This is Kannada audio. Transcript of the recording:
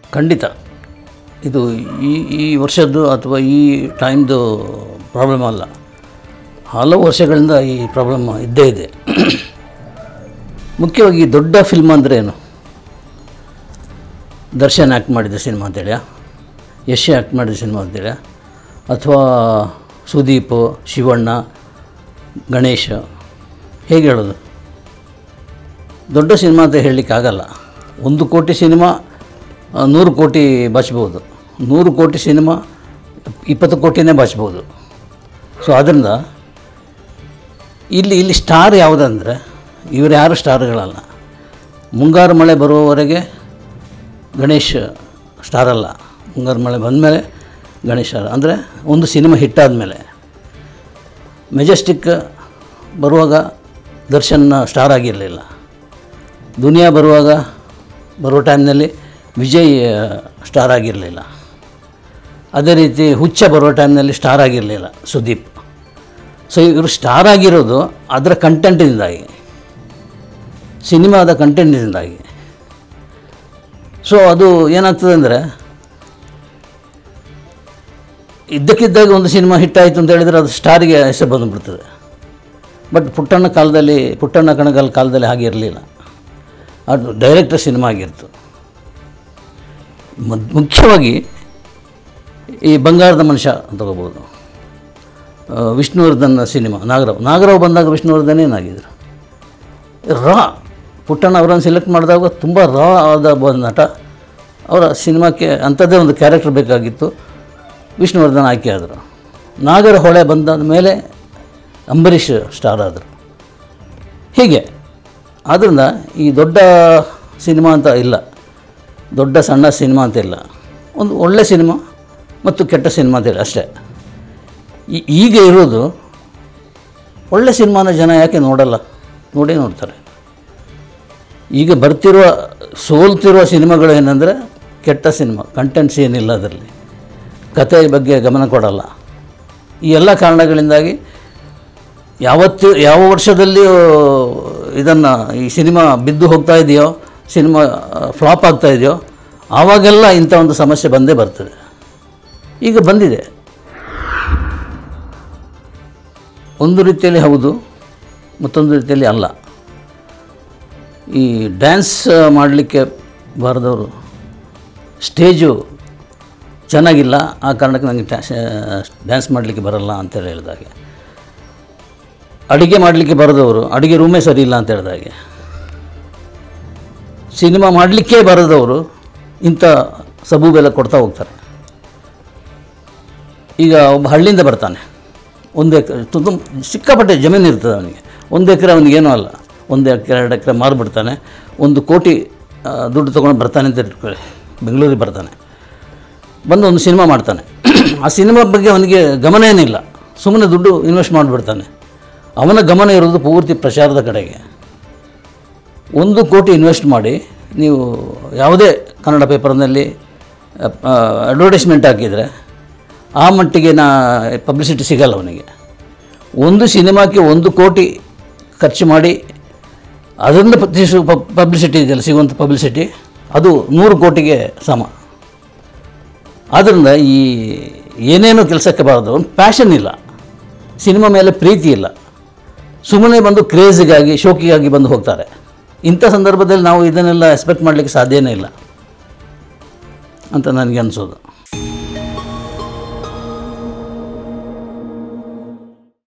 ಖಂಡಿತ ಇದು ಈ ಈ ವರ್ಷದ್ದು ಅಥವಾ ಈ ಟೈಮ್ದು ಪ್ರಾಬ್ಲಮ್ ಅಲ್ಲ ಹಲವು ವರ್ಷಗಳಿಂದ ಈ ಪ್ರಾಬ್ಲಮ್ ಇದ್ದೇ ಇದೆ ಮುಖ್ಯವಾಗಿ ದೊಡ್ಡ ಫಿಲ್ಮ್ ಅಂದರೆ ಏನು ದರ್ಶನ್ ಆ್ಯಕ್ಟ್ ಮಾಡಿದ ಸಿನಿಮಾ ಅಂತೇಳಿಯ ಯಶ್ ಆ್ಯಕ್ಟ್ ಮಾಡಿದ ಸಿನಿಮಾ ಅಂತೇಳಿಯ ಅಥವಾ ಸುದೀಪ್ ಶಿವಣ್ಣ ಗಣೇಶ್ ಹೇಗೆ ಹೇಳೋದು ದೊಡ್ಡ ಸಿನಿಮಾ ಅಂತ ಹೇಳಲಿಕ್ಕಾಗಲ್ಲ ಒಂದು ಕೋಟಿ ಸಿನಿಮಾ ಆ, ನೂರು ಕೋಟಿ ಬಾಚ್ಬೋದು ನೂರು ಕೋಟಿ ಸಿನಿಮಾ ಇಪ್ಪತ್ತು ಕೋಟಿನೇ ಬಾಚ್ಬೋದು ಸೊ ಅದರಿಂದ ಇಲ್ಲಿ ಇಲ್ಲಿ ಸ್ಟಾರ್ ಯಾವುದಂದರೆ ಇವರು ಯಾರು ಸ್ಟಾರ್ಗಳಲ್ಲ ಮುಂಗಾರು ಮಳೆ ಬರುವವರೆಗೆ ಗಣೇಶ್ ಸ್ಟಾರ್ ಅಲ್ಲ ಮುಂಗಾರು ಮಳೆ ಬಂದಮೇಲೆ ಗಣೇಶ್ ಸ್ಟಾರ್ ಅಂದರೆ ಒಂದು ಸಿನಿಮಾ ಹಿಟ್ಟಾದಮೇಲೆ ಮೆಜೆಸ್ಟಿಕ್ ಬರುವಾಗ ದರ್ಶನ್ ಸ್ಟಾರ್ ಆಗಿರಲಿಲ್ಲ ದುನಿಯಾ ಬರುವಾಗ ಬರೋ ಟೈಮ್ನಲ್ಲಿ ವಿಜಯ್ ಆ, ಸ್ಟಾರ್ ಆಗಿರಲಿಲ್ಲ ಅದೇ ರೀತಿ ಹುಚ್ಚ ಬರೋ ಟೈಮ್ನಲ್ಲಿ ಸ್ಟಾರ್ ಆಗಿರಲಿಲ್ಲ ಸುದೀಪ್ ಸೊ ಇವರು ಸ್ಟಾರ್ ಆಗಿರೋದು ಅದರ ಕಂಟೆಂಟಿಂದಾಗಿ ಸಿನಿಮಾದ ಕಂಟೆಂಟಿಂದಾಗಿ ಸೊ ಅದು ಏನಾಗ್ತದೆ ಅಂದರೆ ಇದ್ದಕ್ಕಿದ್ದಾಗ ಒಂದು ಸಿನಿಮಾ ಹಿಟ್ಟಾಯಿತು ಅಂತ ಹೇಳಿದರೆ ಅದು ಸ್ಟಾರಿಗೆ ಹೆಸರು ಬಂದುಬಿಡ್ತದೆ ಬಟ್ ಪುಟ್ಟಣ್ಣ ಕಾಲದಲ್ಲಿ ಪುಟ್ಟಣ್ಣ ಕಣಗಾಲ್ ಕಾಲದಲ್ಲಿ ಹಾಗೆ ಇರಲಿಲ್ಲ ಅದು ಡೈರೆಕ್ಟರ್ ಸಿನಿಮಾ ಆಗಿತ್ತು ಮದ್ ಮುಖ್ಯವಾಗಿ ಈ ಬಂಗಾರದ ಮನುಷ್ಯ ತಗೋಬೋದು ಆ, ವಿಷ್ಣುವರ್ಧನ್ ಸಿನಿಮಾ ನಾಗರಾವ್ ನಾಗರಾವ್ ಬಂದಾಗ ವಿಷ್ಣುವರ್ಧನ್ ಏನಾಗಿದ್ರು ರಾ ಪುಟ್ಟಣ್ಣ ಅವರನ್ನು ಸೆಲೆಕ್ಟ್ ಮಾಡಿದಾಗ ತುಂಬ ರಾ ಆದ ಒಬ್ಬ ನಟ ಅವರ ಸಿನಿಮಾಕ್ಕೆ ಅಂಥದ್ದೇ ಒಂದು ಕ್ಯಾರೆಕ್ಟರ್ ಬೇಕಾಗಿತ್ತು ವಿಷ್ಣುವರ್ಧನ್ ಆಯ್ಕೆ ಆದರು ನಾಗರ ಹೊಳೆ ಬಂದಾದ ಮೇಲೆ ಅಂಬರೀಷ್ ಸ್ಟಾರ್ ಆದರು ಹೀಗೆ ಆದ್ದರಿಂದ ಈ ದೊಡ್ಡ ಸಿನಿಮಾ ಅಂತ ಇಲ್ಲ ದೊಡ್ಡ ಸಣ್ಣ ಸಿನಿಮಾ ಅಂತ ಇಲ್ಲ ಒಂದು ಒಳ್ಳೆ ಸಿನಿಮಾ ಮತ್ತು ಕೆಟ್ಟ ಸಿನಿಮಾ ಅಂತ ಇಲ್ಲ ಅಷ್ಟೇ ಈ- ಈಗ ಇರೋದು ಒಳ್ಳೆ ಸಿನಿಮಾನ ಜನ ಯಾಕೆ ನೋಡಲ್ಲ ನೋಡೇ ನೋಡ್ತಾರೆ ಈಗ ಬರ್ತಿರುವ ಸೋಲ್ತಿರುವ ಸಿನಿಮಾಗಳು ಏನಂದರೆ ಕೆಟ್ಟ ಸಿನಿಮಾ ಕಂಟೆಂಟ್ಸ್ ಏನಿಲ್ಲ ಅದರಲ್ಲಿ ಕತೆ ಬಗ್ಗೆ ಗಮನ ಕೊಡಲ್ಲ ಈ ಎಲ್ಲ ಕಾರಣಗಳಿಂದಾಗಿ ಯಾವತ್ತು ಯಾವ ವರ್ಷದಲ್ಲಿ ಇದನ್ನು ಈ ಸಿನಿಮಾ ಬಿದ್ದು ಹೋಗ್ತಾ ಇದೆಯೋ ಸಿನಿಮಾ ಫ್ಲಾಪ್ ಆಗ್ತಾ ಇದೆಯೋ ಆವಾಗೆಲ್ಲ ಇಂಥ ಒಂದು ಸಮಸ್ಯೆ ಬಂದೇ ಬರ್ತದೆ ಈಗ ಬಂದಿದೆ ಒಂದು ರೀತಿಯಲ್ಲಿ ಹೌದು ಮತ್ತೊಂದು ರೀತಿಯಲ್ಲಿ ಅಲ್ಲ ಈ ಡ್ಯಾನ್ಸ್ ಮಾಡಲಿಕ್ಕೆ ಬಾರದವರು ಸ್ಟೇಜು ಚೆನ್ನಾಗಿಲ್ಲ ಆ ಕಾರಣಕ್ಕೆ ನನಗೆ ಡ್ಯಾನ್ಸ್ ಮಾಡಲಿಕ್ಕೆ ಬರಲ್ಲ ಅಂತೇಳಿ ಹೇಳಿದಾಗೆ ಅಡುಗೆ ಮಾಡಲಿಕ್ಕೆ ಬರದವರು ಅಡುಗೆ ರೂಮೇ ಸರಿ ಇಲ್ಲ ಅಂತ ಹೇಳಿದಾಗೆ ಸಿನಿಮಾ ಮಾಡಲಿಕ್ಕೇ ಬರದವರು ಇಂಥ ಸಬೂಬೆಲ್ಲ ಕೊಡ್ತಾ ಹೋಗ್ತಾರೆ ಈಗ ಒಬ್ಬ ಹಳ್ಳಿಯಿಂದ ಬರ್ತಾನೆ ಒಂದು ಎಕರೆ ತುಂಬ ಸಿಕ್ಕಾಪಟ್ಟೆ ಜಮೀನು ಇರ್ತದೆ ಅವನಿಗೆ ಒಂದು ಎಕರೆ ಅವನಿಗೇನೂ ಅಲ್ಲ ಒಂದು ಎಕರೆ ಎರಡು ಎಕರೆ ಮಾರಿಬಿಡ್ತಾನೆ ಒಂದು ಕೋಟಿ ಆ, ದುಡ್ಡು ತೊಗೊಂಡು ಬರ್ತಾನೆ ಅಂತ ಇಟ್ಕೊಳ್ಳಿ ಬೆಂಗಳೂರಿಗೆ ಬರ್ತಾನೆ ಬಂದು ಒಂದು ಸಿನಿಮಾ ಮಾಡ್ತಾನೆ ಆ ಸಿನಿಮಾ ಬಗ್ಗೆ ಅವನಿಗೆ ಗಮನ ಏನಿಲ್ಲ ಸುಮ್ಮನೆ ದುಡ್ಡು ಇನ್ವೆಸ್ಟ್ ಮಾಡಿಬಿಡ್ತಾನೆ ಅವನ ಗಮನ ಇರೋದು ಪೂರ್ತಿ ಪ್ರಚಾರದ ಕಡೆಗೆ ಒಂದು ಕೋಟಿ ಇನ್ವೆಸ್ಟ್ ಮಾಡಿ ನೀವು ಯಾವುದೇ ಕನ್ನಡ ಪೇಪರ್ನಲ್ಲಿ ಅಡ್ವರ್ಟೈಸ್ಮೆಂಟ್ ಹಾಕಿದರೆ ಆ ಮಟ್ಟಿಗೆ ನಾ ಪಬ್ಲಿಸಿಟಿ ಸಿಗಲ್ಲ ಅವನಿಗೆ ಒಂದು ಸಿನಿಮಾಕ್ಕೆ ಒಂದು ಕೋಟಿ ಖರ್ಚು ಮಾಡಿ ಅದರಿಂದ ಪ್ರತಿಸು ಪಬ್ಲಿಸಿಟಿ ಇದೆಯಲ್ಲ ಸಿಗುವಂಥ ಪಬ್ಲಿಸಿಟಿ ಅದು ನೂರು ಕೋಟಿಗೆ ಸಮ ಆದ್ದರಿಂದ ಈ ಏನೇನು ಕೆಲಸಕ್ಕೆ ಬಾರದು ಒಂದು ಪ್ಯಾಷನ್ ಇಲ್ಲ ಸಿನಿಮಾ ಮೇಲೆ ಪ್ರೀತಿ ಇಲ್ಲ ಸುಮ್ಮನೆ ಬಂದು ಕ್ರೇಜಿಗಾಗಿ ಶೋಕಿಗಾಗಿ ಬಂದು ಹೋಗ್ತಾರೆ ಇಂಥ ಸಂದರ್ಭದಲ್ಲಿ ನಾವು ಇದನ್ನೆಲ್ಲ ಎಕ್ಸ್ಪೆಕ್ಟ್ ಮಾಡಲಿಕ್ಕೆ ಸಾಧ್ಯನೇ ಇಲ್ಲ ಅಂತ ನನಗೆ ಅನಿಸೋದು